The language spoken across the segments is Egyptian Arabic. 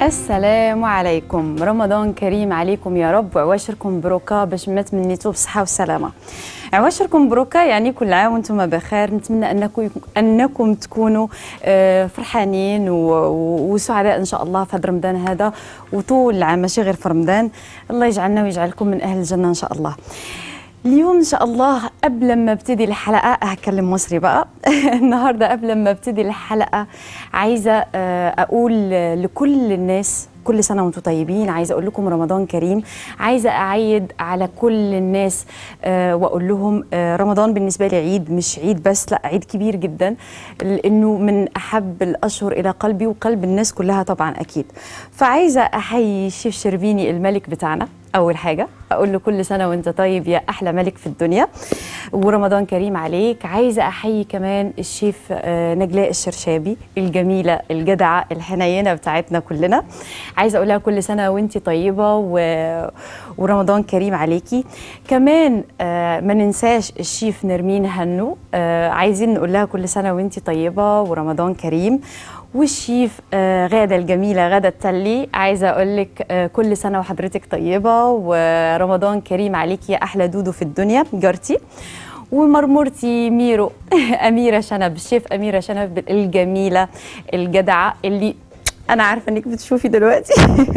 السلام عليكم رمضان كريم عليكم يا رب وعواشركم بروكا باش ما تمنيتو بالصحة والسلامة عواشركم بروكا يعني كل عام وانتم بخير نتمنى انكم انكم تكونوا آه، فرحانين و- و- وسعداء ان شاء الله في هذا رمضان هذا وطول العام ماشي غير في رمضان الله يجعلنا ويجعلكم من اهل الجنه ان شاء الله اليوم ان شاء الله قبل ما ابتدي الحلقه هتكلم مصري بقى النهارده قبل ما ابتدي الحلقه عايزه آه، اقول لكل الناس كل سنه وانتم طيبين عايزه اقول لكم رمضان كريم عايزه اعيد على كل الناس آه، واقول لهم آه، رمضان بالنسبه لي عيد مش عيد بس لا عيد كبير جدا لانه من احب الاشهر الى قلبي وقلب الناس كلها طبعا اكيد فعايزه احيي الشيف شربيني الملك بتاعنا اول حاجه اقول له كل سنه وانت طيب يا احلى ملك في الدنيا ورمضان كريم عليك عايزه احيي كمان الشيف آه، نجلاء الشرشابي الجميله الجدعه الحنينه بتاعتنا كلنا عايزه اقول لها كل سنه وانت طيبه و... ورمضان كريم عليكي كمان آه، ما ننساش الشيف نرمين هنو آه، عايزين نقول لها كل سنه وانت طيبه ورمضان كريم والشيف آه، غادة الجميلة غادة التلي عايزة أقول لك آه، كل سنة وحضرتك طيبة ورمضان كريم عليكي يا أحلى دودو في الدنيا جارتي ومرمورتي ميرو أميرة شنب الشيف أميرة شنب الجميلة الجدعة اللي أنا عارفة إنك بتشوفي دلوقتي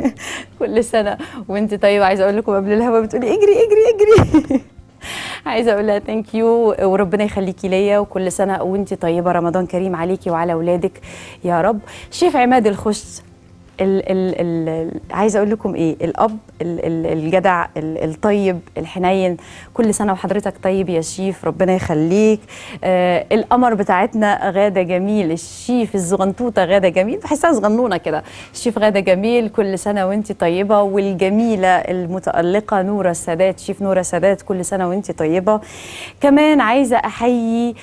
كل سنة وأنت طيبة عايزة أقول لكم قبل الهوا بتقولي اجري اجري اجري عايزه اقول لها ثانك يو وربنا يخليكي ليا وكل سنه وانت طيبه رمضان كريم عليكي وعلى اولادك يا رب شيف عماد الخش ال ال ال عايزه اقول لكم ايه الاب ال ال الجدع ال الطيب الحنين كل سنه وحضرتك طيب يا شيف ربنا يخليك آه القمر بتاعتنا غاده جميل الشيف الزغنطوطه غاده جميل بحسها صغنونه كده الشيف غاده جميل كل سنه وانت طيبه والجميله المتالقه نوره السادات شيف نوره السادات كل سنه وانت طيبه كمان عايزه احيي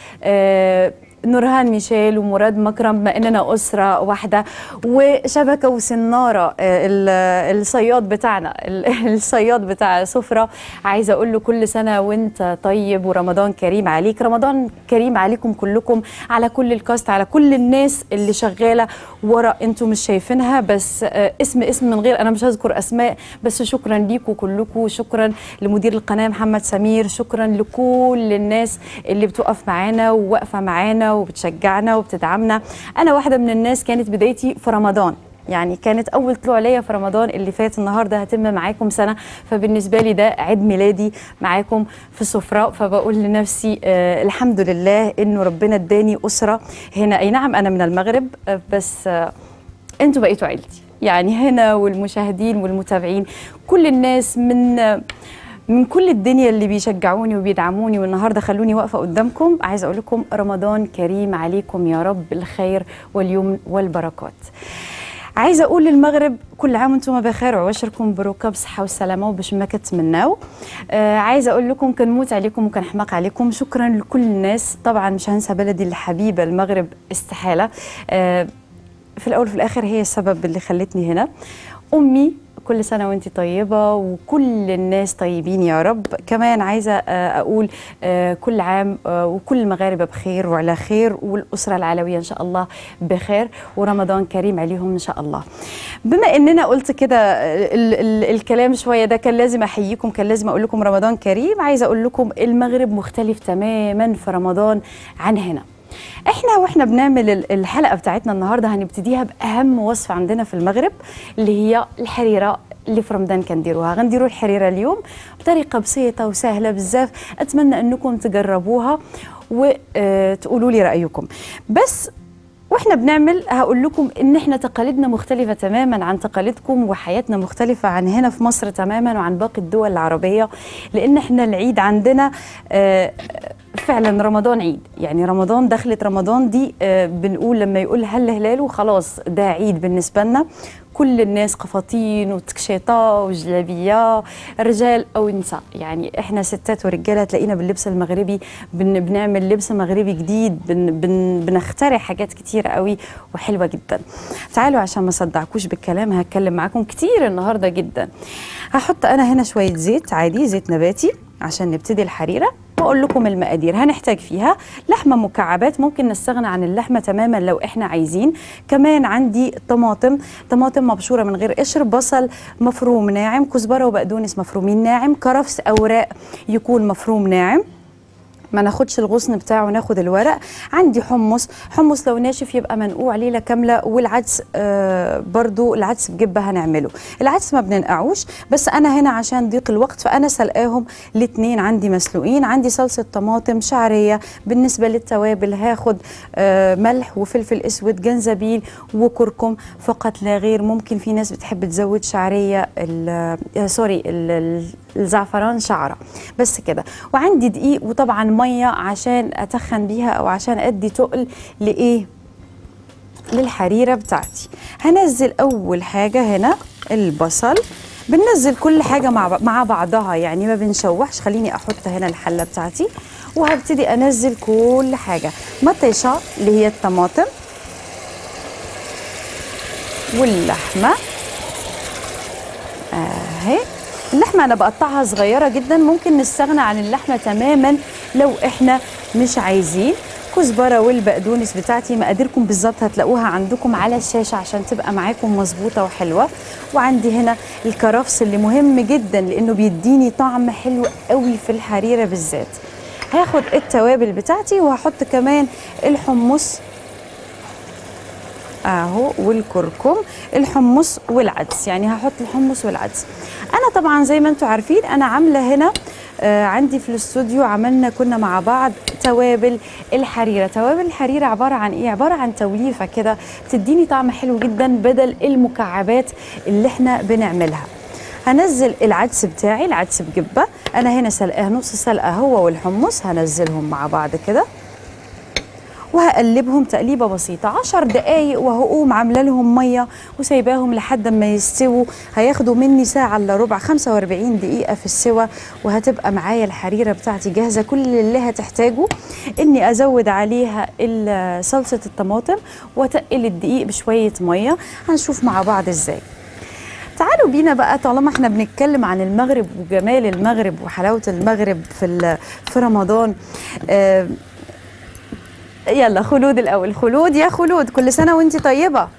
آه نورهان ميشيل ومراد مكرم بما اننا اسره واحده وشبكه وسناره آه، ال- الصياد بتاعنا ال- الصياد بتاع سفره عايزه اقول له كل سنه وانت طيب ورمضان كريم عليك رمضان كريم عليكم كلكم على كل الكاست على كل الناس اللي شغاله ورا انتم مش شايفينها بس آه، اسم اسم من غير انا مش هذكر اسماء بس شكرا ليكم كلكم شكرا لمدير القناه محمد سمير شكرا لكل الناس اللي بتقف معانا وواقفه معانا وبتشجعنا وبتدعمنا انا واحده من الناس كانت بدايتي في رمضان يعني كانت اول طلوع ليا في رمضان اللي فات النهارده هتم معاكم سنه فبالنسبه لي ده عيد ميلادي معاكم في سفره فبقول لنفسي آه الحمد لله انه ربنا اداني اسره هنا اي نعم انا من المغرب آه بس آه انتوا بقيتوا عيلتي يعني هنا والمشاهدين والمتابعين كل الناس من من كل الدنيا اللي بيشجعوني وبيدعموني والنهارده خلوني واقفه قدامكم عايزه اقول لكم رمضان كريم عليكم يا رب الخير واليمن والبركات عايزه اقول للمغرب كل عام وانتم بخير وعواشركم بروكه بصحه والسلامه وباش ما كتمناو آه عايزه اقول لكم كنموت عليكم وكنحماق عليكم شكرا لكل الناس طبعا مش هنسى بلدي الحبيبه المغرب استحاله آه في الاول وفي الاخر هي السبب اللي خلتني هنا امي كل سنه وانت طيبه وكل الناس طيبين يا رب كمان عايزه آه، اقول آه، كل عام آه، وكل المغاربه بخير وعلى خير والاسره العلويه ان شاء الله بخير ورمضان كريم عليهم ان شاء الله بما اننا قلت كده آه، ال- ال- الكلام شويه ده كان لازم احييكم كان لازم اقول لكم رمضان كريم عايزه اقول لكم المغرب مختلف تماما في رمضان عن هنا احنا واحنا بنعمل ال- الحلقه بتاعتنا النهارده هنبتديها باهم وصفه عندنا في المغرب اللي هي الحريره اللي في رمضان كنديروها غنديروا الحريره اليوم بطريقه بسيطه وسهله بزاف اتمنى انكم تجربوها وتقولوا لي رايكم بس واحنا بنعمل هقول لكم ان احنا تقاليدنا مختلفه تماما عن تقاليدكم وحياتنا مختلفه عن هنا في مصر تماما وعن باقي الدول العربيه لان احنا العيد عندنا آه، فعلا رمضان عيد يعني رمضان دخلت رمضان دي آه، بنقول لما يقول هل هلال وخلاص ده عيد بالنسبه لنا كل الناس قفاطين وتكشيطه وجلابيه رجال او نساء يعني احنا ستات ورجاله تلاقينا باللبس المغربي بن بنعمل لبس مغربي جديد بن بن بنخترع حاجات كتير قوي وحلوه جدا تعالوا عشان ما صدعكوش بالكلام هتكلم معاكم كتير النهارده جدا هحط انا هنا شويه زيت عادي زيت نباتي عشان نبتدي الحريره واقول لكم المقادير هنحتاج فيها لحمه مكعبات ممكن نستغنى عن اللحمه تماما لو احنا عايزين كمان عندي طماطم طماطم مبشوره من غير قشر بصل مفروم ناعم كزبره وبقدونس مفرومين ناعم كرفس اوراق يكون مفروم ناعم ما ناخدش الغصن بتاعه ناخد الورق عندي حمص حمص لو ناشف يبقى منقوع ليله كامله والعدس آه برضو العدس بجبه هنعمله العدس ما بننقعوش بس انا هنا عشان ضيق الوقت فانا سلقاهم الاثنين عندي مسلوقين عندي صلصه طماطم شعريه بالنسبه للتوابل هاخد آه ملح وفلفل اسود جنزبيل وكركم فقط لا غير ممكن في ناس بتحب تزود شعريه ال سوري ال الزعفران شعره بس كده وعندي دقيق وطبعا ميه عشان اتخن بيها او عشان ادي تقل لايه للحريره بتاعتي هنزل اول حاجه هنا البصل بننزل كل حاجه مع مع بعضها يعني ما بنشوحش خليني احط هنا الحله بتاعتي وهبتدي انزل كل حاجه مطيشه اللي هي الطماطم واللحمه اهي اللحمه انا بقطعها صغيره جدا ممكن نستغنى عن اللحمه تماما لو احنا مش عايزين كزبره والبقدونس بتاعتي مقاديركم بالظبط هتلاقوها عندكم على الشاشه عشان تبقى معاكم مظبوطه وحلوه وعندي هنا الكرفس اللي مهم جدا لانه بيديني طعم حلو قوي في الحريره بالذات هاخد التوابل بتاعتي وهحط كمان الحمص اهو والكركم الحمص والعدس يعني هحط الحمص والعدس انا طبعا زي ما انتم عارفين انا عامله هنا آه عندي في الاستوديو عملنا كنا مع بعض توابل الحريره توابل الحريره عباره عن ايه عباره عن توليفه كده بتديني طعم حلو جدا بدل المكعبات اللي احنا بنعملها هنزل العدس بتاعي العدس بجبه انا هنا سلقاه نص سلقه هو والحمص هنزلهم مع بعض كده وهقلبهم تقليبه بسيطه 10 دقايق وهقوم عامله لهم ميه وسايباهم لحد ما يستووا هياخدوا مني ساعه الا ربع 45 دقيقه في السوا وهتبقى معايا الحريره بتاعتي جاهزه كل اللي هتحتاجه اني ازود عليها صلصه الطماطم واتقل الدقيق بشويه ميه هنشوف مع بعض ازاي تعالوا بينا بقى طالما احنا بنتكلم عن المغرب وجمال المغرب وحلاوه المغرب في في رمضان آه يلا خلود الاول خلود يا خلود كل سنه وانت طيبه طيب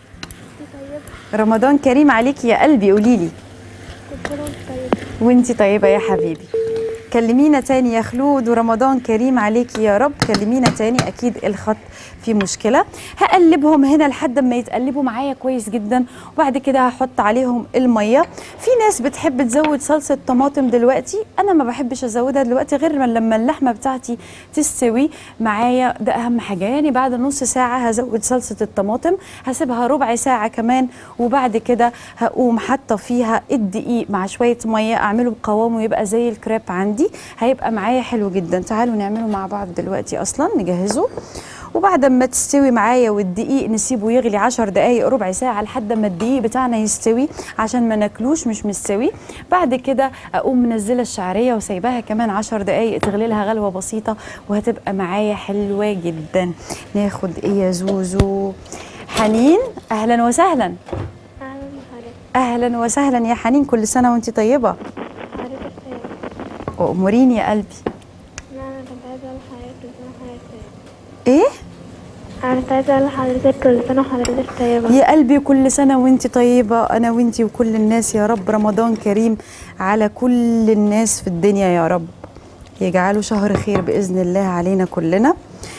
رمضان كريم عليكي يا قلبي قولي لي كنت طيب وانت طيبه يا حبيبي كلمينا تاني يا خلود ورمضان كريم عليكي يا رب كلمينا تاني اكيد الخط في مشكله هقلبهم هنا لحد ما يتقلبوا معايا كويس جدا وبعد كده هحط عليهم الميه في ناس بتحب تزود صلصه طماطم دلوقتي انا ما بحبش ازودها دلوقتي غير لما اللحمه بتاعتي تستوي معايا ده اهم حاجه يعني بعد نص ساعه هزود صلصه الطماطم هسيبها ربع ساعه كمان وبعد كده هقوم حاطه فيها الدقيق مع شويه ميه اعمله بقوامه يبقى زي الكريب عندي هيبقى معايا حلو جدا تعالوا نعمله مع بعض دلوقتي اصلا نجهزه وبعد ما تستوي معايا والدقيق نسيبه يغلي 10 دقايق ربع ساعه لحد ما الدقيق بتاعنا يستوي عشان ما ناكلوش مش مستوي بعد كده اقوم منزله الشعريه وسايباها كمان 10 دقايق تغلي لها غلوه بسيطه وهتبقى معايا حلوه جدا ناخد ايه يا زوزو حنين اهلا وسهلا أهلا بحضرتك اهلا وسهلا يا حنين كل سنه وانت طيبه حضرتك طيب واموريني يا قلبي لا أنا كنت عايزة أقول لحضرتك كل سنة وحضرتك طيب ايه أنا كنت عايزة أقول لحضرتك كل سنة وحضرتك طيبة يا قلبي كل سنة وانت طيبة أنا وانت وكل الناس يا رب رمضان كريم على كل الناس في الدنيا يا رب يجعله شهر خير بإذن الله علينا كلنا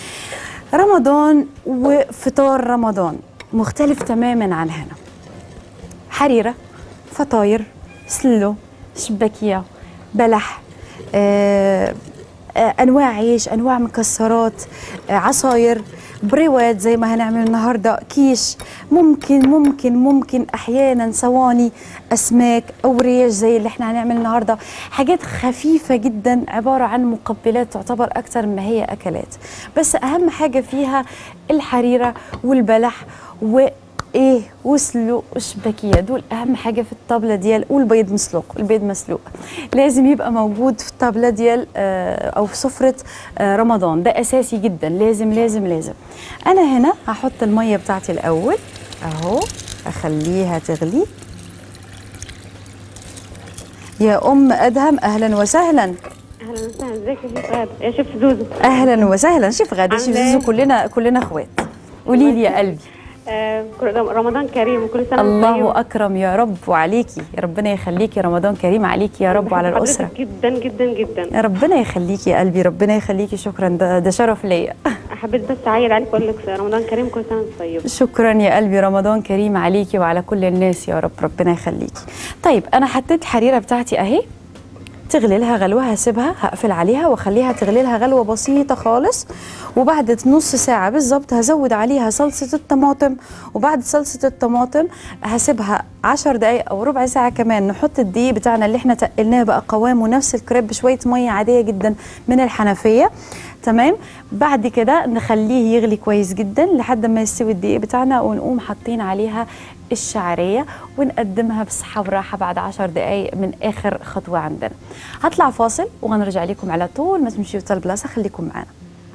رمضان وفطار رمضان مختلف تماما عن هنا حريرة فطاير سلو شباكية بلح آه آه، انواع عيش انواع مكسرات آه، عصاير بريوات زي ما هنعمل النهارده كيش ممكن ممكن ممكن احيانا صواني اسماك او ريش زي اللي احنا هنعمل النهارده حاجات خفيفه جدا عباره عن مقبلات تعتبر اكتر ما هي اكلات بس اهم حاجه فيها الحريره والبلح و ايه وسلو وشباكيه دول اهم حاجه في الطابله ديال والبيض مسلوق البيض مسلوق لازم يبقى موجود في الطابله ديال آه، او في سفره آه، رمضان ده اساسي جدا لازم لازم لازم انا هنا هحط الميه بتاعتي الاول اهو اخليها تغلي يا ام ادهم اهلا وسهلا اهلا وسهلا ازيك يا شيف غاده يا شيف زوزو اهلا وسهلا شوف غاده شوف عاملة زوزو إيه؟ كلنا كلنا اخوات قولي لي يا قلبي آه كل- رمضان كريم وكل سنه وأنت طيب. الله اكرم يا رب وعليكي ربنا يخليكي رمضان كريم عليكي يا رب وعلى بحب الاسره حضرتك جدا جدا جدا ربنا يخليكي يا قلبي ربنا يخليكي شكرا ده, ده شرف ليا حبيت بس اعيد عليك واقول لك رمضان كريم كل سنه وانت طيب شكرا يا قلبي رمضان كريم عليكي وعلى كل الناس يا رب ربنا يخليكي طيب انا حطيت الحريره بتاعتي اهي تغلي لها غلوه هسيبها هقفل عليها واخليها تغلي لها غلوه بسيطه خالص وبعد نص ساعه بالظبط هزود عليها صلصه الطماطم وبعد صلصه الطماطم هسيبها 10 دقائق او ربع ساعه كمان نحط الدقيق بتاعنا اللي احنا تقلناه بقى قوامه نفس الكريب بشويه ميه عاديه جدا من الحنفيه تمام بعد كده نخليه يغلي كويس جدا لحد ما يستوي الدقيق بتاعنا ونقوم حاطين عليها الشعريه ونقدمها بصحه وراحه بعد 10 دقائق من اخر خطوه عندنا هطلع فاصل وهنرجع لكم على طول ما تمشيوا البلاصه خليكم معنا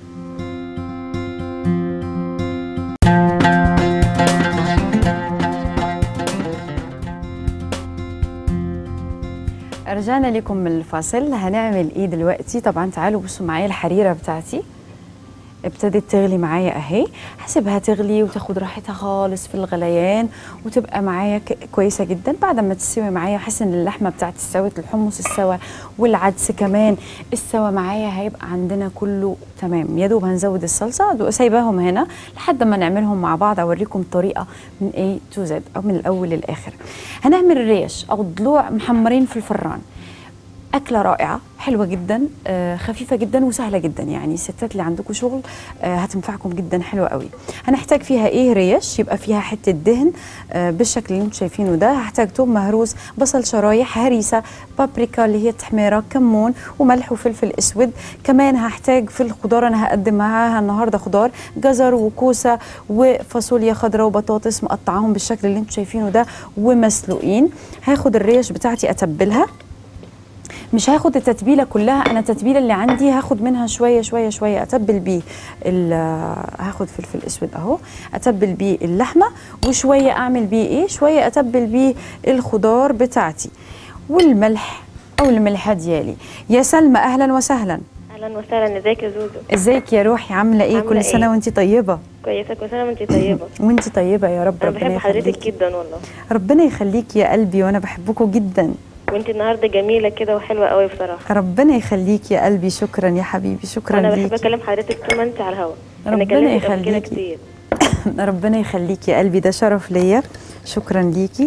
رجعنا لكم من الفاصل هنعمل ايه دلوقتي طبعا تعالوا بصوا معايا الحريره بتاعتي ابتدت تغلي معايا اهي هسيبها تغلي وتاخد راحتها خالص في الغليان وتبقى معايا ك- كويسه جدا بعد ما تستوي معايا احس ان اللحمه بتاعتي استوت الحمص استوى والعدس كمان استوى معايا هيبقى عندنا كله تمام يا دوب هنزود الصلصه دو- سايباهم هنا لحد ما نعملهم مع بعض اوريكم طريقه من A to Z او من الاول للاخر هنعمل ريش او ضلوع محمرين في الفران أكلة رائعة حلوة جدا آه، خفيفة جدا وسهلة جدا يعني الستات اللي عندكم شغل آه، هتنفعكم جدا حلوة قوي هنحتاج فيها ايه ريش يبقى فيها حتة دهن آه، بالشكل اللي انتم شايفينه ده هحتاج توم مهروس بصل شرايح هريسة بابريكا اللي هي تحميرة كمون وملح وفلفل اسود كمان هحتاج في الخضار انا هقدم معاها النهارده خضار جزر وكوسة وفاصوليا خضراء وبطاطس مقطعاهم بالشكل اللي انتم شايفينه ده ومسلوقين هاخد الريش بتاعتي اتبلها مش هاخد التتبيله كلها انا التتبيله اللي عندي هاخد منها شويه شويه شويه اتبل بيه ال- هاخد فلفل اسود اهو اتبل بيه اللحمه وشويه اعمل بيه ايه شويه اتبل بيه الخضار بتاعتي والملح او الملح ديالي يا سلمى اهلا وسهلا اهلا وسهلا ازيك يا زوزو ازيك يا روحي عامله ايه عاملة كل إيه؟ سنه وانت طيبه كويسه كل سنه وانت طيبه وانت طيبه يا رب انا ربنا بحب حضرتك يخليكي جدا والله ربنا يخليكي يا قلبي وانا بحبكم جدا وانت النهارده جميله كده وحلوه قوي بصراحه ربنا يخليكي يا قلبي شكرا يا حبيبي شكرا انا بحب ليكي اكلم حضرتك طول ما انت على الهوا ربنا كلمتك قبل كده يخليكي. كتير ربنا يخليكي يا قلبي ده شرف ليا شكرا ليكي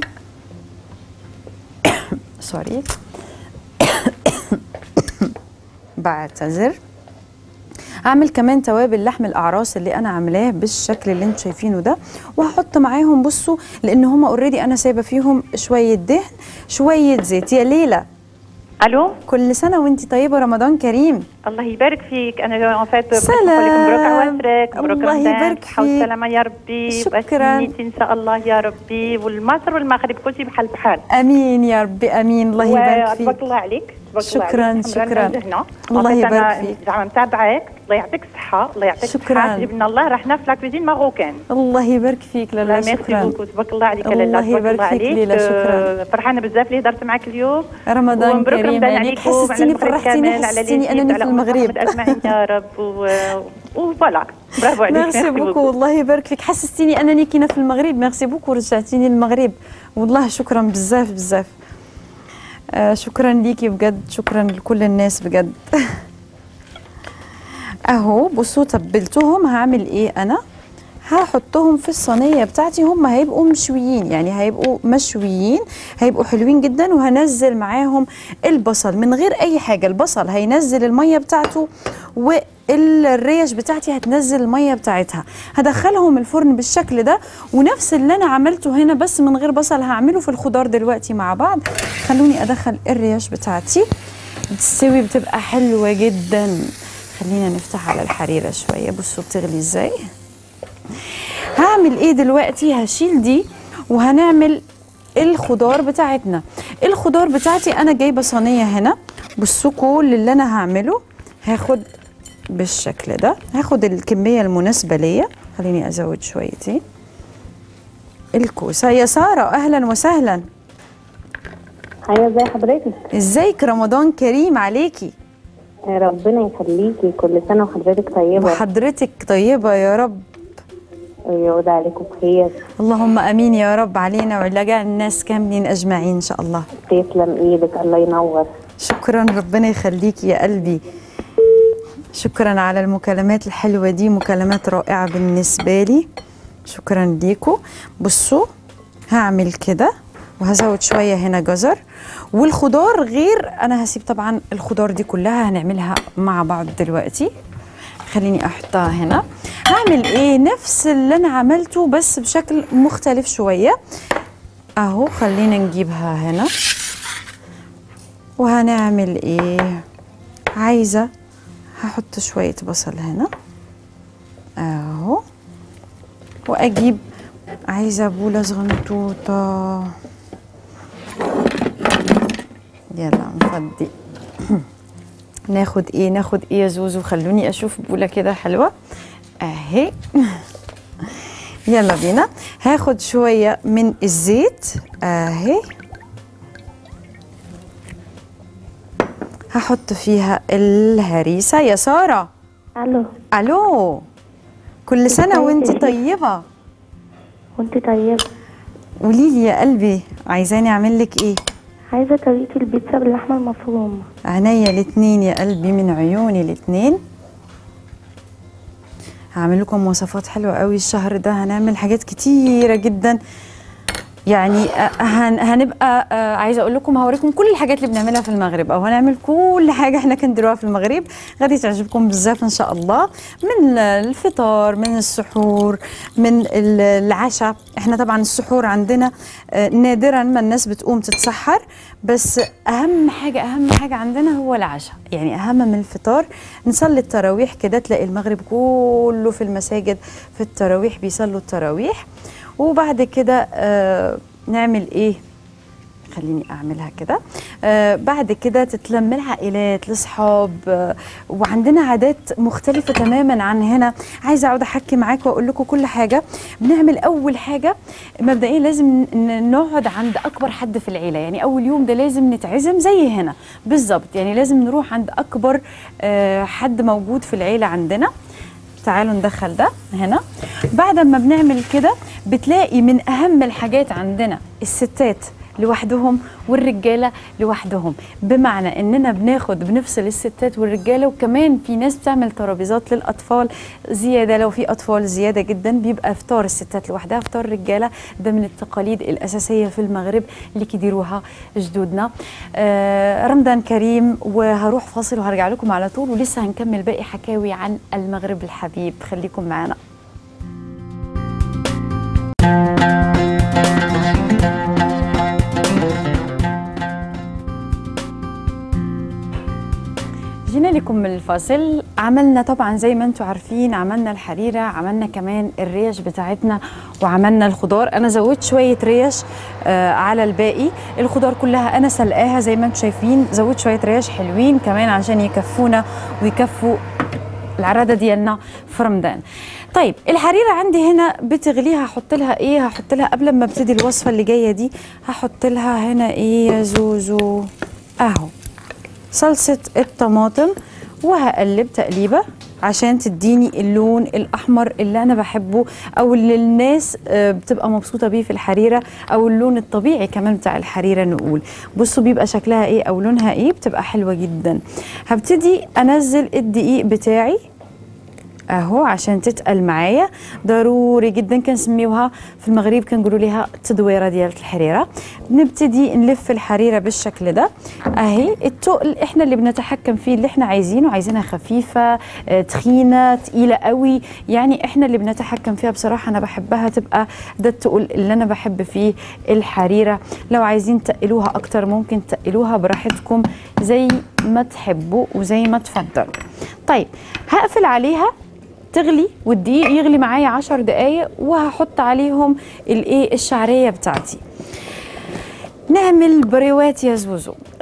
سوري بعتذر هعمل كمان توابل لحم الاعراس اللي انا عاملاه بالشكل اللي انتم شايفينه ده وهحط معاهم بصوا لان هما اوريدي انا سايبه فيهم شويه دهن شويه زيت يا ليلى الو كل سنه وانت طيبه رمضان كريم الله يبارك فيك انا ان فات سلام. مبروك عواشرك مبروك الله رمضان يبارك صحة فيك. والسلامة يا ربي شكراً. وأسنيتي ان شاء الله يا ربي والمصر والمغرب كل شيء بحال بحال امين يا ربي امين الله يبارك فيك تبارك الله عليك تبارك الله شكراً، عليك. الحمد لله شكراً. نجحنا. الله وقت يبارك أنا فيك. زعما متابعاك الله يعطيك الصحة الله يعطيك شكراً. الصحة جبنا الله رحنا في لاكوزين ماروكان الله يبارك فيك لالا ميرسي شكرا بوكو تبارك الله عليك يا الله لالا تبارك يبارك الله فيك عليك ليلى، شكراً. آه، فرحانة بزاف اللي هدرت معاك اليوم رمضان ومبروك كريم رمضان عليك عليكم وعلى حسستيني المغرب فرحتيني كامل، على حسستيني اليزيد، انني في على أم المغرب محمد اجمعين يا رب و... وفوالا برافو عليك ميرسي بوكو والله يبارك فيك حسستيني انني كاينه في المغرب ميرسي بوكو رجعتيني للمغرب والله شكرا بزاف بزاف آه شكرا ليكي بجد شكرا لكل الناس بجد اهو بصوا تبلتهم هعمل ايه انا هحطهم في الصينيه بتاعتي هم هيبقوا مشويين يعني هيبقوا مشويين هيبقوا حلوين جدا وهنزل معاهم البصل من غير اي حاجه البصل هينزل الميه بتاعته والريش بتاعتي هتنزل الميه بتاعتها هدخلهم الفرن بالشكل ده ونفس اللي انا عملته هنا بس من غير بصل هعمله في الخضار دلوقتي مع بعض خلوني ادخل الريش بتاعتي بتستوي بتبقى حلوه جدا خلينا نفتح على الحريره شويه بصوا بتغلي ازاي هعمل ايه دلوقتي هشيل دي وهنعمل الخضار بتاعتنا الخضار بتاعتي انا جايبه صينيه هنا بصوا كل اللي انا هعمله هاخد بالشكل ده هاخد الكميه المناسبه ليا خليني ازود شويتين الكوسه يا ساره اهلا وسهلا ايوه ازي حضرتك ازيك رمضان كريم عليكي ربنا يخليكي كل سنة وحضرتك طيبة وحضرتك طيبة يا رب ويعود عليكم بخير اللهم امين يا رب علينا وعلى جميع الناس كاملين اجمعين ان شاء الله تسلم ايدك الله ينور شكرا ربنا يخليك يا قلبي شكرا على المكالمات الحلوه دي مكالمات رائعه بالنسبه لي شكرا ليكم بصوا هعمل كده وهزود شويه هنا جزر والخضار غير انا هسيب طبعا الخضار دي كلها هنعملها مع بعض دلوقتي خليني احطها هنا هعمل ايه نفس اللي انا عملته بس بشكل مختلف شويه اهو خلينا نجيبها هنا وهنعمل ايه عايزه هحط شويه بصل هنا اهو واجيب عايزه بوله صغنطوطه يلا نفضي ناخد ايه ناخد ايه يا زوزو خلوني اشوف بوله كده حلوه اهي يلا بينا هاخد شويه من الزيت اهي هحط فيها الهريسه يا ساره الو الو كل سنه وانت طيبه وانت طيبة قولي لي يا قلبي عايزاني اعمل لك ايه عايزة طريقة البيتزا باللحمة المفرومة عينيا الاتنين يا قلبي من عيوني الاتنين هعمل لكم وصفات حلوة قوي الشهر ده هنعمل حاجات كتيرة جدا يعني آه، هن هنبقى آه، عايزه اقول لكم هوريكم كل الحاجات اللي بنعملها في المغرب او هنعمل كل حاجه احنا كنديروها في المغرب غادي تعجبكم بزاف ان شاء الله من الفطار من السحور من ال- العشاء احنا طبعا السحور عندنا آه، نادرا ما الناس بتقوم تتسحر بس اهم حاجه اهم حاجه عندنا هو العشاء يعني اهم من الفطار نصلي التراويح كده تلاقي المغرب كله في المساجد في التراويح بيصلوا التراويح وبعد كده آه نعمل ايه خليني اعملها كده آه بعد كده تتلم العائلات الاصحاب آه وعندنا عادات مختلفه تماما عن هنا عايزه اقعد احكي معاكم واقول لكم كل حاجه بنعمل اول حاجه مبدئيا لازم ن- نقعد عند اكبر حد في العيله يعني اول يوم ده لازم نتعزم زي هنا بالظبط يعني لازم نروح عند اكبر آه حد موجود في العيله عندنا تعالوا ندخل ده هنا بعد ما بنعمل كده بتلاقي من اهم الحاجات عندنا الستات لوحدهم والرجاله لوحدهم بمعنى اننا بناخد بنفصل الستات والرجاله وكمان في ناس بتعمل ترابيزات للاطفال زياده لو في اطفال زياده جدا بيبقى فطار الستات لوحدها فطار الرجاله ده من التقاليد الاساسيه في المغرب اللي كيديروها جدودنا آه رمضان كريم وهروح فاصل وهرجع لكم على طول ولسه هنكمل باقي حكاوي عن المغرب الحبيب خليكم معنا جينا لكم من الفاصل عملنا طبعا زي ما انتم عارفين عملنا الحريرة عملنا كمان الريش بتاعتنا وعملنا الخضار انا زودت شوية ريش آه على الباقي الخضار كلها انا سلقاها زي ما انتم شايفين زودت شوية ريش حلوين كمان عشان يكفونا ويكفوا العراده ديالنا في رمضان طيب الحريره عندي هنا بتغليها هحط لها ايه هحط لها قبل ما ابتدي الوصفه اللي جايه دي هحط لها هنا ايه يا زوزو اهو صلصه الطماطم وهقلب تقليبه عشان تديني اللون الاحمر اللي انا بحبه او اللي الناس آه، بتبقى مبسوطه بيه في الحريره او اللون الطبيعي كمان بتاع الحريره نقول بصوا بيبقى شكلها ايه او لونها ايه بتبقى حلوه جدا هبتدي انزل الدقيق بتاعي اهو عشان تتقل معايا ضروري جدا كنسميوها في المغرب كنقولوا ليها التدويره ديال الحريره بنبتدي نلف الحريره بالشكل ده اهي التقل احنا اللي بنتحكم فيه اللي احنا عايزينه عايزينها خفيفه آه، تخينه تقيله قوي يعني احنا اللي بنتحكم فيها بصراحه انا بحبها تبقى ده التقل اللي انا بحب فيه الحريره لو عايزين تقلوها اكتر ممكن تقلوها براحتكم زي ما تحبوا وزي ما تفضلوا طيب هقفل عليها تغلي والدقيق يغلي معايا عشر دقايق وهحط عليهم الايه الشعريه بتاعتي نعمل بريوات يا زوزو الب-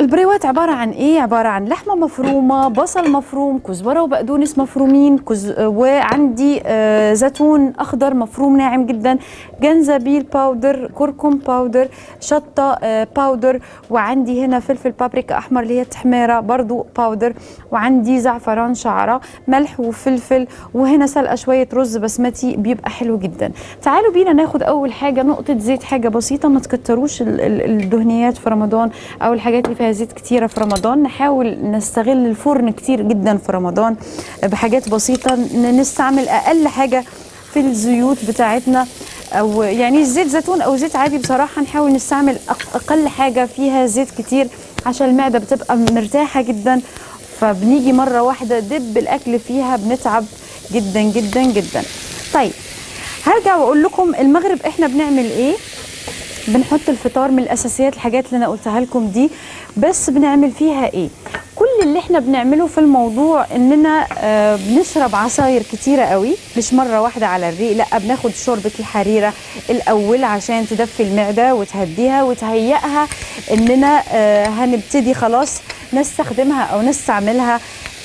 البريوات عبارة عن إيه؟ عبارة عن لحمة مفرومة، بصل مفروم، كزبرة وبقدونس مفرومين، كز... وعندي آه زيتون أخضر مفروم ناعم جدا، جنزبيل باودر، كركم باودر، شطة آه باودر، وعندي هنا فلفل بابريكا أحمر اللي هي التحميرة برضو باودر، وعندي زعفران شعرة، ملح وفلفل، وهنا سلقة شوية رز بسمتي بيبقى حلو جدا. تعالوا بينا ناخد أول حاجة نقطة زيت حاجة بسيطة ما تكتروش ال- ال- الدهنيات في رمضان او الحاجات اللي فيها زيت كتيره في رمضان نحاول نستغل الفرن كتير جدا في رمضان بحاجات بسيطه ن- نستعمل اقل حاجه في الزيوت بتاعتنا او يعني زيت زيتون او زيت عادي بصراحه نحاول نستعمل أق- اقل حاجه فيها زيت كتير عشان المعده بتبقى مرتاحه جدا فبنيجي مره واحده دب الاكل فيها بنتعب جدا جدا جدا طيب هرجع واقول لكم المغرب احنا بنعمل ايه بنحط الفطار من الاساسيات الحاجات اللي انا قلتها لكم دي بس بنعمل فيها ايه كل اللي احنا بنعمله في الموضوع اننا آه بنشرب عصاير كتيره قوي مش مره واحده على الريق لا بناخد شوربه الحريره الاول عشان تدفي المعده وتهديها وتهيئها اننا آه هنبتدي خلاص نستخدمها او نستعملها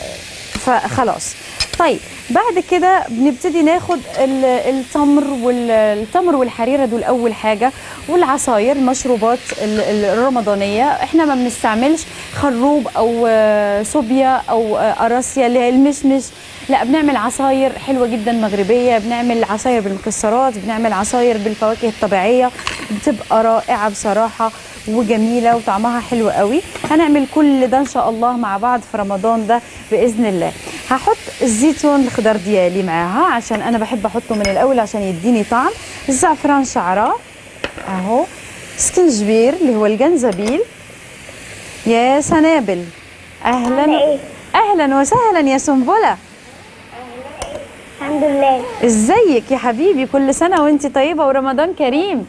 فخلاص طيب بعد كده بنبتدي ناخد ال- التمر والتمر والحريره دول اول حاجه والعصاير المشروبات ال- ال- الرمضانيه احنا ما بنستعملش خروب او آه، صوبيا او آه، قراصيا اللي هي المشمش لا بنعمل عصاير حلوه جدا مغربيه بنعمل عصاير بالمكسرات بنعمل عصاير بالفواكه الطبيعيه بتبقى رائعه بصراحه وجميله وطعمها حلو قوي هنعمل كل ده ان شاء الله مع بعض في رمضان ده باذن الله هحط الزيتون الخضار ديالي معاها عشان انا بحب احطه من الاول عشان يديني طعم الزعفران شعراء اهو سكنجبير اللي هو الجنزبيل يا سنابل عاملة اهلا ايه؟ اهلا وسهلا يا سنبله الحمد لله ازيك يا حبيبي كل سنه وانت طيبه ورمضان كريم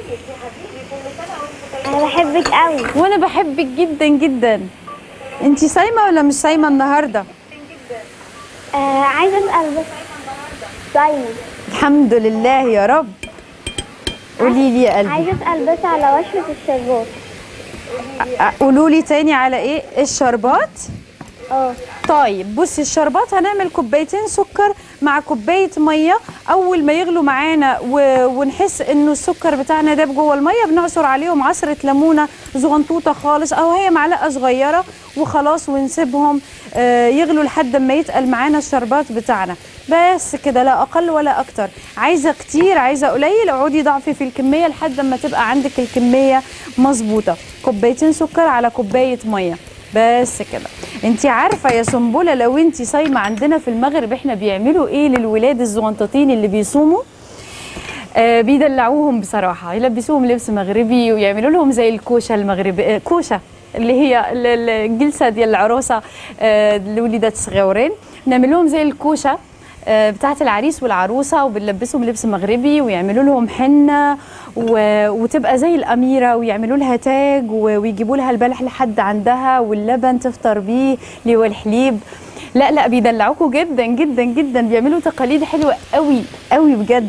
انا بحبك قوي وانا بحبك جدا جدا انت صايمه ولا مش صايمه النهارده آه عايزه اسال بس صايمه الحمد لله يا رب قولي لي يا قلبي عايزه اسال بس على وشفه الشربات قولوا لي تاني على ايه الشربات اه طيب بصي الشربات هنعمل كوبايتين سكر مع كوبايه ميه اول ما يغلوا معانا و... ونحس انه السكر بتاعنا داب جوه الميه بنعصر عليهم عصره ليمونه زغنطوطه خالص او هي معلقه صغيره وخلاص ونسيبهم آه، يغلوا لحد ما يتقل معانا الشربات بتاعنا بس كده لا اقل ولا اكتر عايزه كتير عايزه قليل اقعدي ضعفي في الكميه لحد ما تبقى عندك الكميه مظبوطه كوبايتين سكر على كوبايه ميه بس كده انت عارفه يا سنبله لو انت صايمه عندنا في المغرب احنا بيعملوا ايه للولاد الزغنطاطين اللي بيصوموا آه بيدلعوهم بصراحه يلبسوهم لبس مغربي ويعملوا لهم زي الكوشه المغربي آه كوشه اللي هي ال- ال- الجلسه ديال العروسه آه الوليدات الصغيورين نعمل لهم زي الكوشه آه، بتاعت العريس والعروسه وبنلبسهم لبس مغربي ويعملوا لهم حنه و... وتبقى زي الاميره ويعملوا لها تاج و... ويجيبوا لها البلح لحد عندها واللبن تفطر بيه اللي هو الحليب لا لا بيدلعوكوا جدا جدا جدا بيعملوا تقاليد حلوه قوي قوي بجد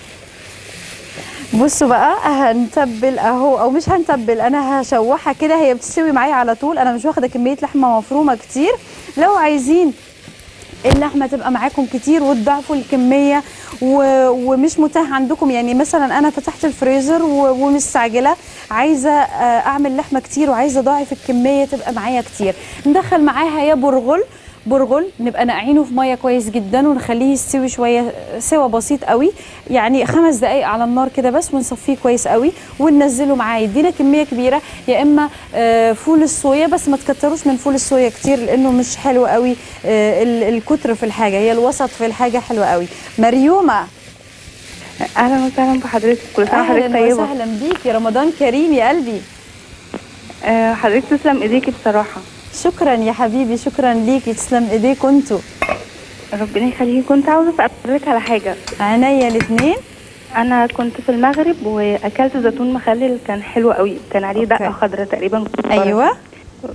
بصوا بقى هنتبل اهو او مش هنتبل انا هشوحها كده هي بتستوي معايا على طول انا مش واخده كميه لحمه مفرومه كتير لو عايزين اللحمه تبقى معاكم كتير وتضاعفوا الكميه و... ومش متاح عندكم يعني مثلا انا فتحت الفريزر و... ومستعجله عايزه آه، اعمل لحمه كتير وعايزه اضاعف الكميه تبقى معايا كتير ندخل معاها يا برغل برغل نبقى نقعينه في ميه كويس جدا ونخليه يستوي شويه سوا بسيط قوي يعني خمس دقائق على النار كده بس ونصفيه كويس قوي وننزله معاه يدينا كميه كبيره يا اما آه، فول الصويا بس ما تكتروش من فول الصويا كتير لانه مش حلو قوي آه، ال- الكتر في الحاجه هي الوسط في الحاجه حلوه قوي مريومه اهلا وسهلا بحضرتك كل سنه وحضرتك اهلا طيبه وسهلا بيكي رمضان كريم يا قلبي آه، حضرتك تسلم ايديكي بصراحه شكرا يا حبيبي شكرا ليكي تسلم ايديك انتوا ربنا يخليكي كنت عاوزه اسال حضرتك على حاجه عينيا الاثنين انا كنت في المغرب واكلت زيتون مخلل كان حلو قوي كان عليه دقه أوكي. خضراء تقريبا كزبرة. ايوه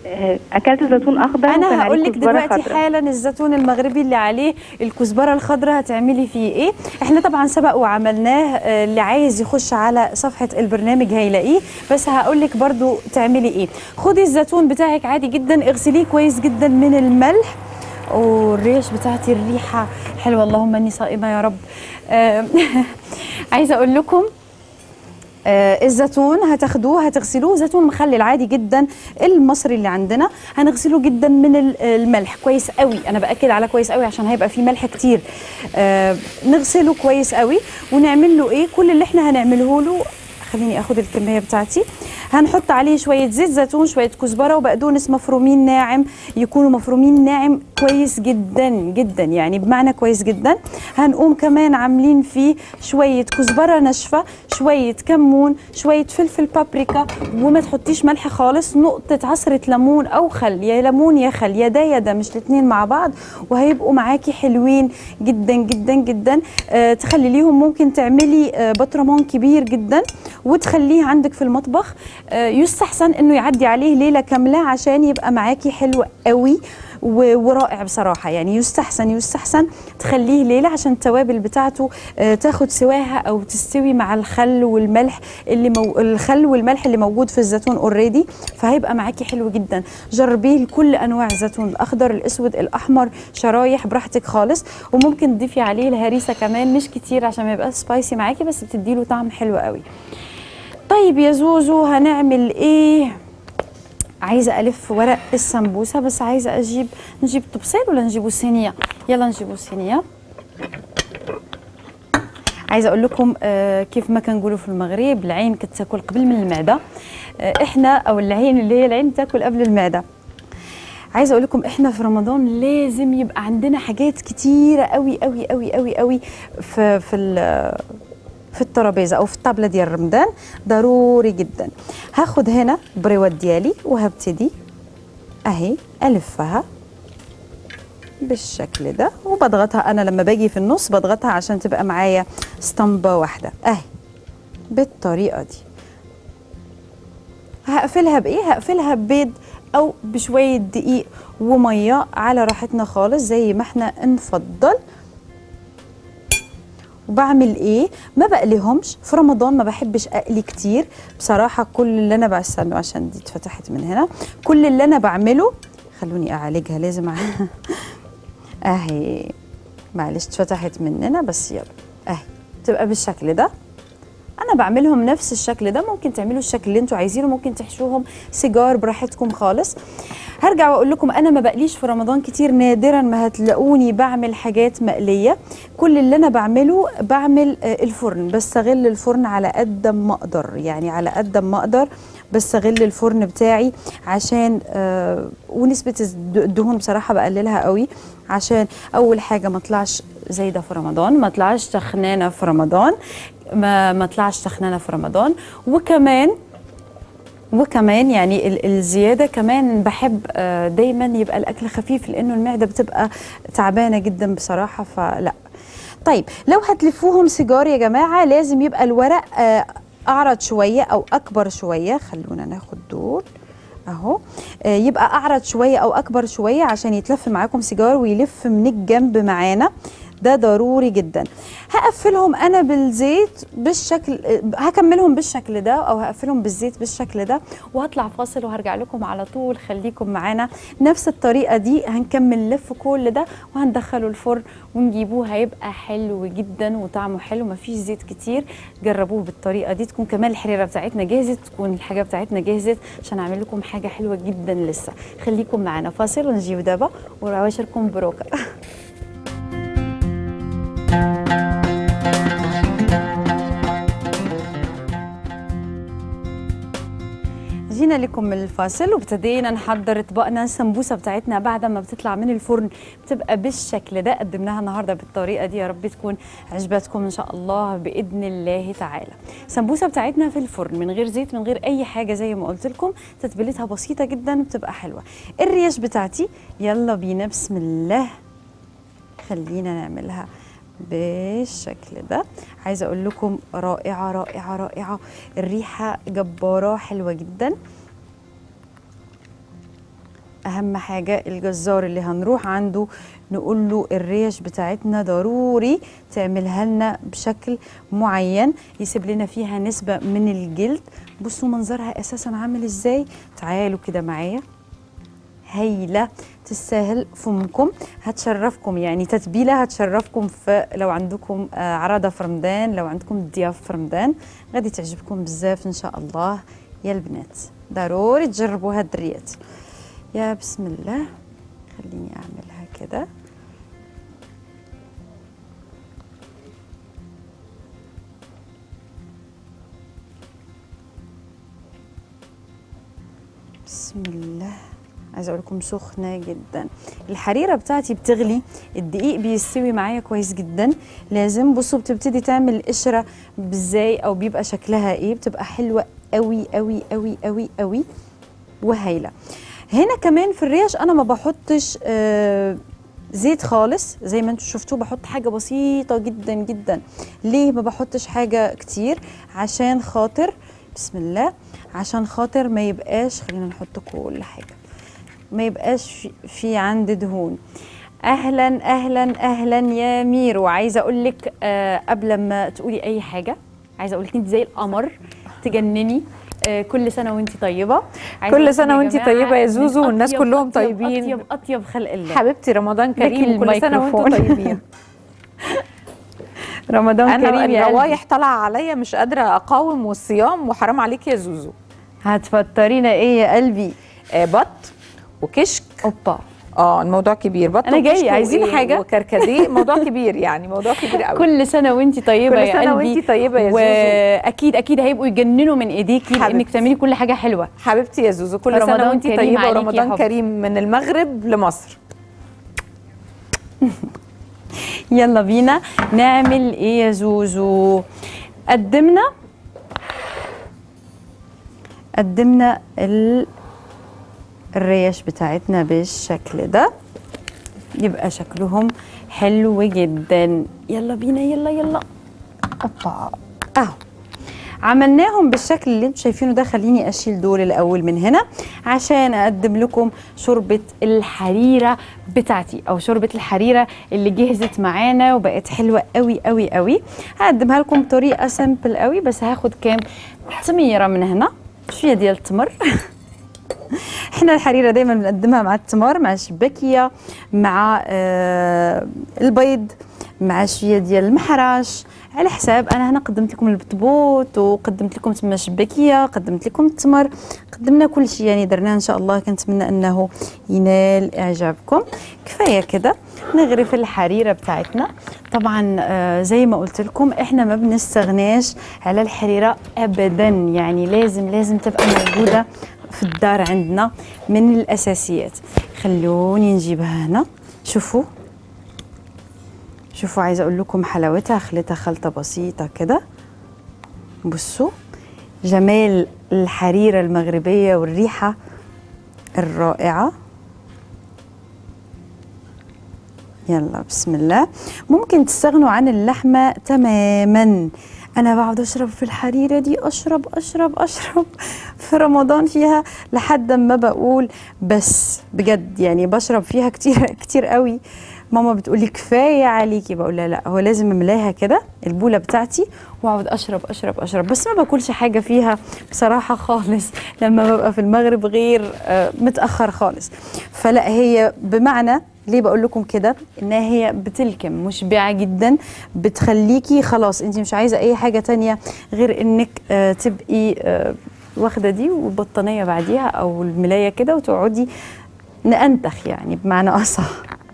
آه، اكلت زيتون اخضر وكان انا عليه هقول لك كزبرة دلوقتي خضرا. حالا الزيتون المغربي اللي عليه الكزبره الخضراء هتعملي فيه ايه احنا طبعا سبق وعملناه آه، اللي عايز يخش على صفحه البرنامج هيلاقيه بس هقول لك برضو تعملي ايه خدي الزيتون بتاعك عادي جدا اغسليه كويس جدا من الملح والريش بتاعتي الريحه حلوه اللهم اني صائمه يا رب آه، عايزه اقول لكم آه، الزيتون هتاخدوه هتغسلوه زيتون مخلل عادي جدا المصري اللي عندنا هنغسله جدا من ال- الملح كويس قوي انا باكد على كويس قوي عشان هيبقى فيه ملح كتير آه، نغسله كويس قوي ونعمل له ايه كل اللي احنا هنعمله له خليني اخد الكميه بتاعتي هنحط عليه شويه زيت زيتون شويه كزبره وبقدونس مفرومين ناعم يكونوا مفرومين ناعم كويس جدا جدا يعني بمعنى كويس جدا هنقوم كمان عاملين فيه شويه كزبره ناشفه شويه كمون شويه فلفل بابريكا وما تحطيش ملح خالص نقطه عصره ليمون او خل يا ليمون يا خل يا ده يا ده مش الاثنين مع بعض وهيبقوا معاكي حلوين جدا جدا جدا آه تخليهم ممكن تعملي آه بطرمان كبير جدا وتخليه عندك في المطبخ آه يستحسن انه يعدي عليه ليله كامله عشان يبقى معاكي حلو قوي و- ورائع بصراحة يعني يستحسن يستحسن تخليه ليلة عشان التوابل بتاعته آه، تاخد سواها أو تستوي مع الخل والملح اللي مو... الخل والملح اللي موجود في الزيتون اوريدي فهيبقى معاكي حلو جدا جربيه لكل أنواع الزيتون الأخضر الأسود الأحمر شرايح براحتك خالص وممكن تضيفي عليه الهريسة كمان مش كتير عشان ما يبقى سبايسي معاكي بس بتديله طعم حلو قوي طيب يا زوزو هنعمل ايه عايزه الف ورق السمبوسه بس عايزه اجيب نجيب طبسيل ولا نجيبوا صينيه يلا نجيبوا صينيه عايزه اقول لكم آه كيف ما كنقولوا في المغرب العين كتاكل قبل من المعده آه احنا او العين اللي هي العين تاكل قبل المعده عايزه اقول لكم احنا في رمضان لازم يبقى عندنا حاجات كتيره قوي قوي قوي قوي قوي في في ال- في الترابيزه او في الطابله ديال رمضان ضروري جدا هاخد هنا بريوات ديالي وهبتدي اهي الفها بالشكل ده وبضغطها انا لما باجي في النص بضغطها عشان تبقى معايا اسطمبه واحده اهي بالطريقه دي هقفلها بايه هقفلها ببيض او بشويه دقيق وميه على راحتنا خالص زي ما احنا نفضل وبعمل ايه ما بقليهمش في رمضان ما بحبش اقلي كتير بصراحه كل اللي انا بستنى عشان دي اتفتحت من هنا كل اللي انا بعمله خلوني اعالجها لازم أع- اهي معلش اتفتحت مننا بس يلا اهي تبقى بالشكل ده انا بعملهم نفس الشكل ده ممكن تعملوا الشكل اللي انتوا عايزينه ممكن تحشوهم سيجار براحتكم خالص هرجع واقول لكم انا ما بقليش في رمضان كتير نادرا ما هتلاقوني بعمل حاجات مقليه كل اللي انا بعمله بعمل آه، الفرن بستغل الفرن على قد ما اقدر يعني على قد ما اقدر بستغل الفرن بتاعي عشان آه ونسبه الد- الدهون بصراحه بقللها قوي عشان اول حاجه ما اطلعش زي ده في رمضان ما اطلعش تخنانه في رمضان ما ما اطلعش تخنانه في رمضان وكمان وكمان يعني ال- الزياده كمان بحب آه، دايما يبقى الاكل خفيف لانه المعده بتبقى تعبانه جدا بصراحه فلا طيب لو هتلفوهم سيجار يا جماعه لازم يبقى الورق آه، اعرض شويه او اكبر شويه خلونا ناخد دول اهو آه، يبقى اعرض شويه او اكبر شويه عشان يتلف معاكم سيجار ويلف من الجنب معانا ده ضروري جدا هقفلهم انا بالزيت بالشكل آه، هكملهم بالشكل ده او هقفلهم بالزيت بالشكل ده وهطلع فاصل وهرجع لكم على طول خليكم معانا نفس الطريقه دي هنكمل لف كل ده وهندخله الفرن ونجيبوه هيبقى حلو جدا وطعمه حلو مفيش زيت كتير جربوه بالطريقه دي تكون كمان الحريره بتاعتنا جاهزه تكون الحاجه بتاعتنا جاهزه عشان اعمل لكم حاجه حلوه جدا لسه خليكم معانا فاصل ونجيب دابا ورواشركم بروكه جينا لكم من الفاصل وابتدينا نحضر اطباقنا السمبوسه بتاعتنا بعد ما بتطلع من الفرن بتبقى بالشكل ده قدمناها النهارده بالطريقه دي يا رب تكون عجبتكم ان شاء الله باذن الله تعالى السمبوسه بتاعتنا في الفرن من غير زيت من غير اي حاجه زي ما قلت لكم تتبيلتها بسيطه جدا بتبقى حلوه الريش بتاعتي يلا بينا بسم الله خلينا نعملها بالشكل ده عايزه اقول لكم رائعه رائعه رائعه الريحه جباره حلوه جدا اهم حاجه الجزار اللي هنروح عنده نقول له الريش بتاعتنا ضروري تعملها لنا بشكل معين يسيب لنا فيها نسبه من الجلد بصوا منظرها اساسا عامل ازاي تعالوا كده معايا هايله تستاهل فمكم هتشرفكم يعني تتبيله هتشرفكم في لو عندكم آه، عرضه في رمضان لو عندكم ضياف في رمضان غادي تعجبكم بزاف ان شاء الله يا البنات ضروري تجربوا هاد الريات يا بسم الله خليني اعملها كده بسم الله عايزه اقول لكم سخنه جدا الحريره بتاعتي بتغلي الدقيق بيستوي معايا كويس جدا لازم بصوا بتبتدي تعمل قشره ازاي او بيبقى شكلها ايه بتبقى حلوه قوي قوي قوي قوي قوي وهايله هنا كمان في الريش انا ما بحطش آه زيت خالص زي ما انتم شفتوا بحط حاجه بسيطه جدا جدا ليه ما بحطش حاجه كتير عشان خاطر بسم الله عشان خاطر ما يبقاش خلينا نحط كل حاجه ما يبقاش في, في عندي دهون اهلا اهلا اهلا يا ميرو عايزه اقول لك آه قبل ما تقولي اي حاجه عايزه اقول لك انت زي القمر تجنني آه كل سنه وانت طيبه عايزة كل أقول سنة يا وأنتِ جماعة طيبة يا من زوزو والناس أطيب- كلهم أطيب- طيبين. اطيب اطيب خلق الله حبيبتي رمضان كريم وكل سنه وانتم الميكروفون. طيبين رمضان انا كريم يا قلبي. الروايح طالعه عليا مش قادره اقاوم والصيام وحرام عليك يا زوزو هتفطرينا ايه يا قلبي آه بط وكشك اوبا اه الموضوع كبير بط أنا جاية، وكشك عايزين وإيه حاجة؟ وكركديه موضوع كبير يعني موضوع كبير قوي كل سنه وانت طيبه كل يا سنة قلبي وأنتِ طيبة يا زوزو. واكيد اكيد هيبقوا يجننوا من ايديكي لانك حبيبتي. تعملي كل حاجه حلوه حبيبتي يا زوزو كل رمضان سنه وانت كريم طيبه عليكي يا ورمضان حب. كريم من المغرب لمصر يلا بينا نعمل ايه يا زوزو قدمنا قدمنا ال... الريش بتاعتنا بالشكل ده يبقى شكلهم حلو جدا يلا بينا يلا يلا اوبا اهو عملناهم بالشكل اللي انتم شايفينه ده خليني اشيل دول الاول من هنا عشان اقدم لكم شوربه الحريره بتاعتي او شوربه الحريره اللي جهزت معانا وبقت حلوه قوي قوي قوي هقدمها لكم بطريقه سامبل قوي بس هاخد كام تميره من هنا شويه ديال التمر احنا الحريره دايما بنقدمها مع التمر مع الشباكيه مع آه البيض مع شويه ديال المحراش على حساب انا هنا قدمت لكم البطبوط وقدمت لكم تما الشباكيه قدمت لكم التمر قدمنا كل شيء يعني درناه ان شاء الله كنتمنى انه ينال اعجابكم كفايه كده نغرف الحريره بتاعتنا طبعا آه زي ما قلت لكم احنا ما بنستغناش على الحريره ابدا يعني لازم لازم تبقى موجوده في الدار عندنا من الاساسيات خلوني نجيبها هنا شوفوا شوفوا عايزه اقول لكم حلاوتها خليتها خلطه بسيطه كده بصوا جمال الحريره المغربيه والريحه الرائعه يلا بسم الله ممكن تستغنوا عن اللحمه تماما انا بقعد اشرب في الحريره دي اشرب اشرب اشرب في رمضان فيها لحد ما بقول بس بجد يعني بشرب فيها كتير كتير قوي ماما بتقول لي كفايه عليكي بقول لها لا هو لازم املاها كده البوله بتاعتي واقعد اشرب اشرب اشرب بس ما باكلش حاجه فيها بصراحه خالص لما ببقى في المغرب غير آه، متاخر خالص فلا هي بمعنى ليه بقول لكم كده انها هي بتلكم مشبعه جدا بتخليكي خلاص انت مش عايزه اي حاجه تانية غير انك آه تبقي آه واخده دي وبطانيه بعديها او الملايه كده وتقعدي نأنتخ يعني بمعنى اصح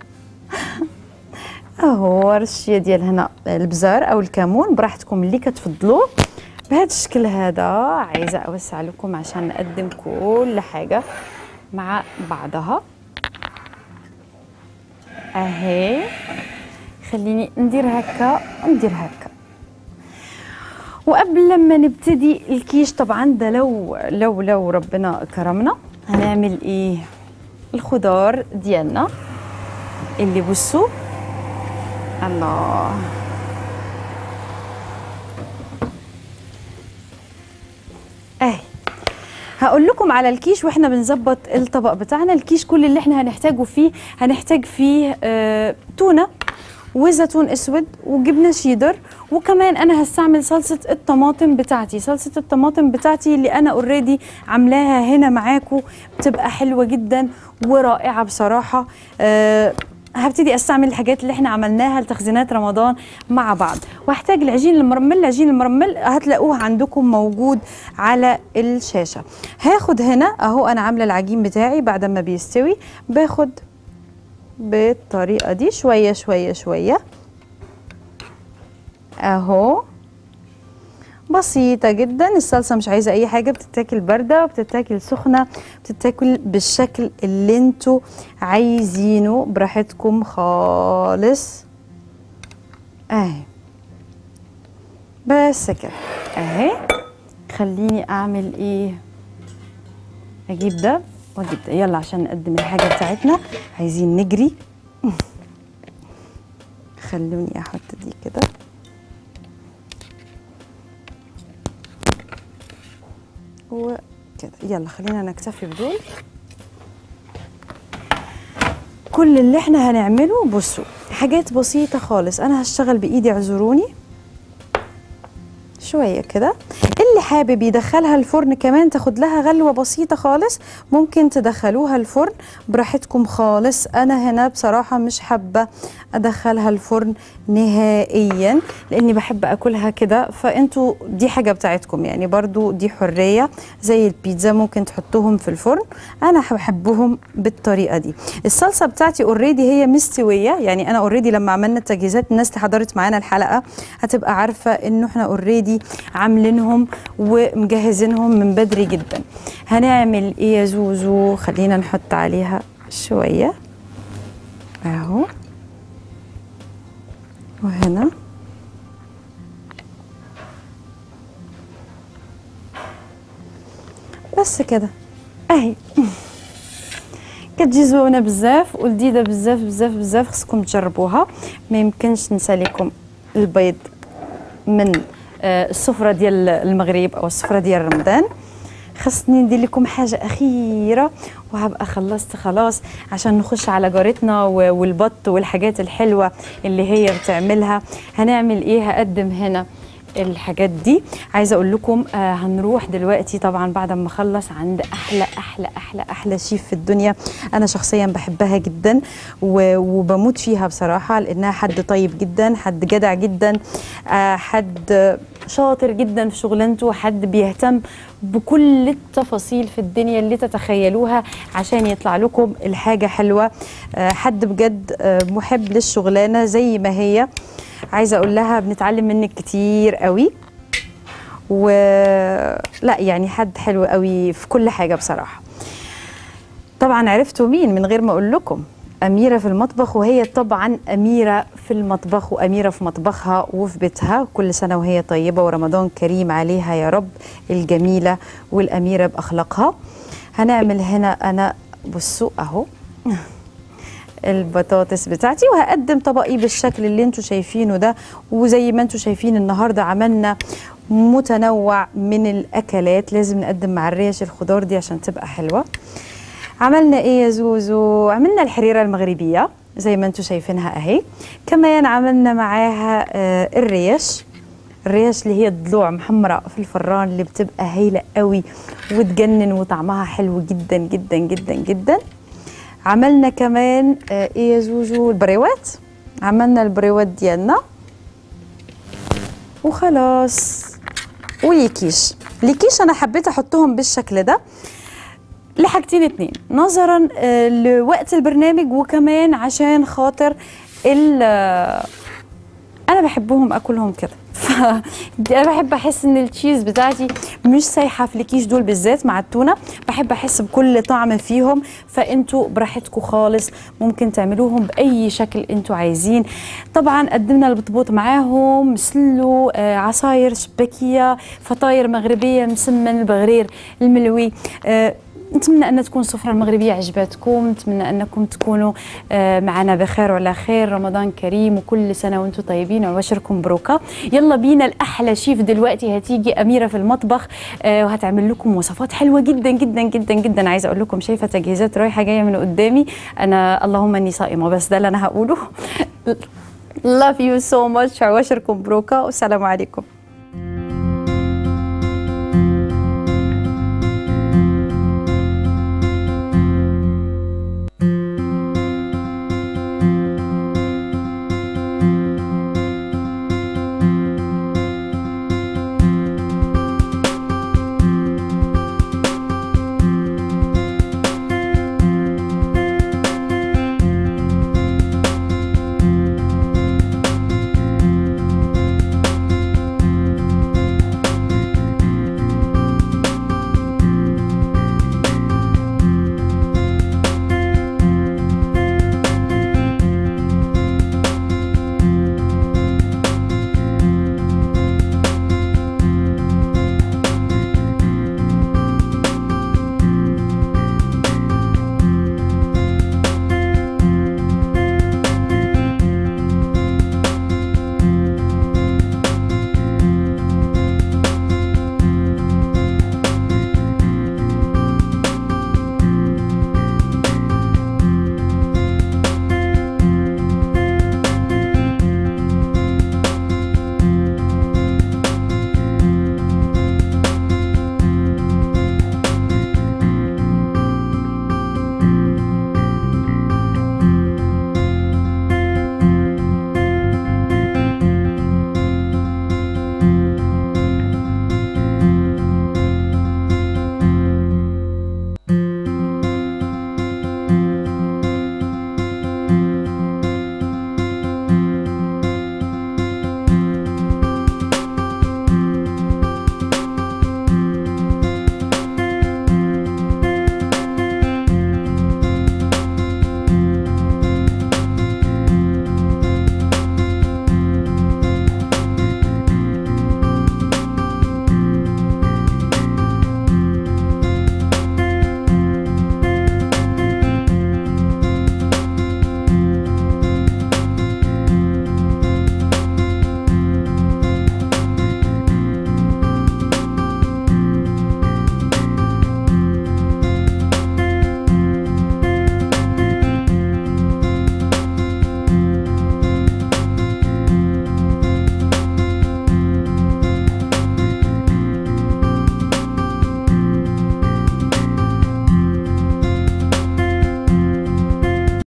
اهو رشيه ديال هنا البزار او الكمون براحتكم اللي كتفضلوه بهذا الشكل هذا عايزه اوسع لكم عشان نقدم كل حاجه مع بعضها اهي خليني ندير هكا ندير هكا وقبل ما نبتدي الكيش طبعا ده لو لو لو ربنا كرمنا هنعمل ايه الخضار ديالنا اللي بصوا الله اهي هقول لكم على الكيش واحنا بنظبط الطبق بتاعنا الكيش كل اللي احنا هنحتاجه فيه هنحتاج فيه آه تونه وزيتون اسود وجبنه شيدر وكمان انا هستعمل صلصه الطماطم بتاعتي صلصه الطماطم بتاعتي اللي انا اوريدي عاملاها هنا معاكم بتبقى حلوه جدا ورائعه بصراحه آه هبتدي استعمل الحاجات اللي احنا عملناها لتخزينات رمضان مع بعض وهحتاج العجين المرمل العجين المرمل هتلاقوه عندكم موجود على الشاشه هاخد هنا اهو انا عامله العجين بتاعي بعد ما بيستوي باخد بالطريقه دي شويه شويه شويه اهو بسيطة جدا الصلصة مش عايزة أي حاجة بتتاكل باردة وبتتاكل سخنة بتتاكل بالشكل اللي انتوا عايزينه براحتكم خالص اهي بس كده اهي خليني أعمل ايه أجيب ده وأجيب ده يلا عشان نقدم الحاجة بتاعتنا عايزين نجري خلوني أحط دي كده وكده يلا خلينا نكتفي بدول كل اللي احنا هنعمله بصوا حاجات بسيطة خالص انا هشتغل بايدي اعذروني شوية كده اللي حابب يدخلها الفرن كمان تاخد لها غلوة بسيطة خالص ممكن تدخلوها الفرن براحتكم خالص أنا هنا بصراحة مش حابة أدخلها الفرن نهائيا لأني بحب أكلها كده فأنتوا دي حاجة بتاعتكم يعني برضو دي حرية زي البيتزا ممكن تحطوهم في الفرن أنا بحبهم بالطريقة دي الصلصة بتاعتي اوريدي هي مستوية يعني أنا اوريدي لما عملنا التجهيزات الناس اللي حضرت معانا الحلقة هتبقى عارفة إنه احنا اوريدي عاملينهم ومجهزينهم من بدري جدا هنعمل ايه يا زوزو خلينا نحط عليها شويه اهو وهنا بس كده اهي كتجي زوينه بزاف ولذيذه بزاف بزاف بزاف خصكم تجربوها ما يمكنش ننسى لكم البيض من آه، السفره ديال المغرب او السفره ديال رمضان خصني ندير لكم حاجه اخيره وهبقى خلصت خلاص عشان نخش على جارتنا و- والبط والحاجات الحلوه اللي هي بتعملها هنعمل ايه هقدم هنا الحاجات دي عايزه اقول لكم آه هنروح دلوقتي طبعا بعد ما اخلص عند احلى احلى احلى احلى شيف في الدنيا انا شخصيا بحبها جدا و- وبموت فيها بصراحه لانها حد طيب جدا حد جدع جدا آه حد شاطر جدا في شغلانته حد بيهتم بكل التفاصيل في الدنيا اللي تتخيلوها عشان يطلع لكم الحاجه حلوه آه حد بجد آه محب للشغلانه زي ما هي عايزه اقول لها بنتعلم منك كتير قوي و لا يعني حد حلو قوي في كل حاجه بصراحه طبعا عرفتوا مين من غير ما اقول لكم أميرة في المطبخ وهي طبعا أميرة في المطبخ وأميرة في مطبخها وفي بيتها كل سنة وهي طيبة ورمضان كريم عليها يا رب الجميلة والأميرة بأخلاقها هنعمل هنا أنا بصوا أهو البطاطس بتاعتي وهقدم طبقي بالشكل اللي انتوا شايفينه ده وزي ما انتوا شايفين النهارده عملنا متنوع من الاكلات لازم نقدم مع الريش الخضار دي عشان تبقى حلوه عملنا ايه يا زوزو عملنا الحريره المغربيه زي ما انتوا شايفينها اهي كمان عملنا معاها آه الريش الريش اللي هي الضلوع محمرة في الفران اللي بتبقى هايلة قوي وتجنن وطعمها حلو جدا جدا جدا جدا عملنا كمان آه ايه يا زوزو البريوات عملنا البريوات ديالنا وخلاص واليكيش اليكيش انا حبيت احطهم بالشكل ده لحاجتين اتنين نظرا آه، لوقت البرنامج وكمان عشان خاطر ال آه، انا بحبهم اكلهم كده ف انا بحب احس ان التشيز بتاعتي مش سايحه في الكيش دول بالذات مع التونه بحب احس بكل طعم فيهم فانتوا براحتكم خالص ممكن تعملوهم باي شكل انتوا عايزين طبعا قدمنا البطبوط معاهم مسلو آه عصاير شباكيه فطاير مغربيه مسمن البغرير الملوي آه نتمنى ان تكون السفره المغربيه عجبتكم نتمنى انكم تكونوا آه، معنا بخير وعلى خير رمضان كريم وكل سنه وانتم طيبين وعواشركم مبروكه يلا بينا الاحلى شيف دلوقتي هتيجي اميره في المطبخ آه، وهتعمل لكم وصفات حلوه جدا جدا جدا جدا عايزه اقول لكم شايفه تجهيزات رايحه جايه من قدامي انا اللهم اني صائمه بس ده اللي انا هقوله love you so much عواشركم مبروكه والسلام عليكم